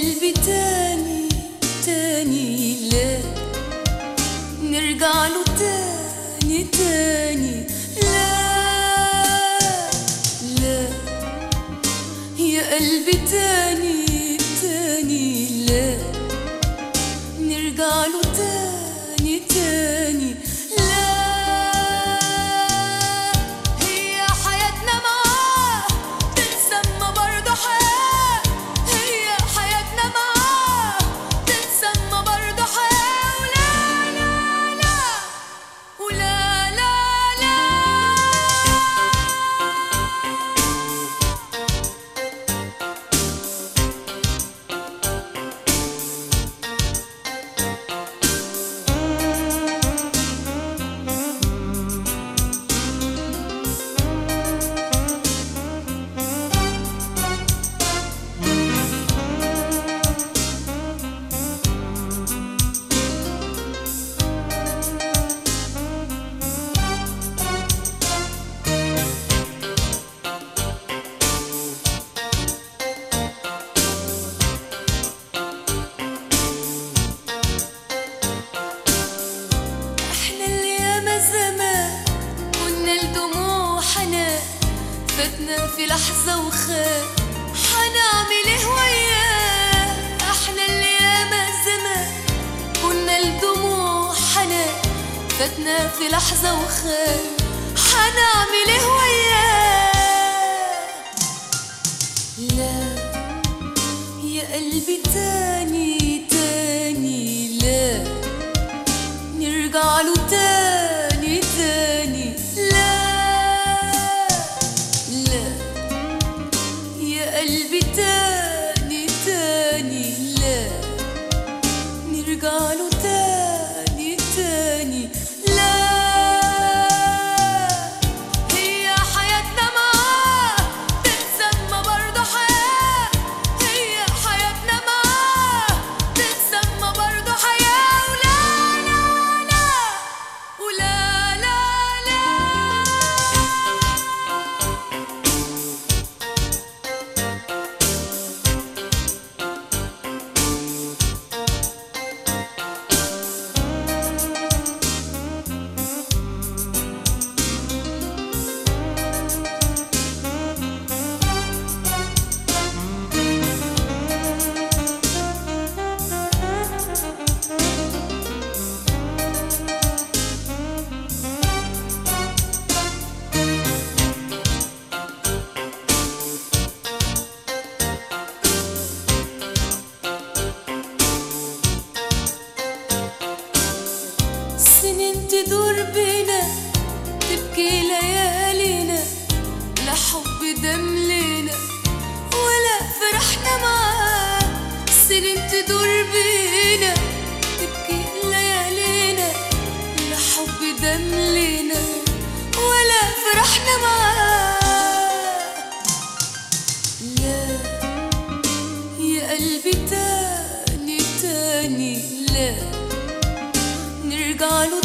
قلبي تاني تاني لا نرجع له تاني تاني لا لا يا قلبي تاني تاني لا نرجع له تاني تاني لا هي حياتنا معاه تتسمى برضه حياة هي حياتنا معاه تتسمى برضه حياة ولا لا لا ولا لا لا احنا اللي ياما زمان كنا الدموع حنان فاتنا في لحظة وخان حنعمل ايه وياه احنا اللي ياما زمان كنا الدموع حنان فاتنا في لحظة وخان حنعمل ايه وياه لا يا قلبي تاني تاني لا نرجع له تاني تاني لا لا يا قلبي تاني تاني لا نرجع له تاني تاني لا هي حياتنا معاه تتسمى برضه حياة هي حياتنا معاه تتسمى برضه حياة ولا لا لا ولا لا لا سنين تدور بينا تبكي ليالينا لا حب دم لينا ولا فرحنا معاه سنين تدور بينا تبكي ليالينا لا حب دم لينا ولا فرحنا معاه لا يا قلبي تاني تاني لا نرجع له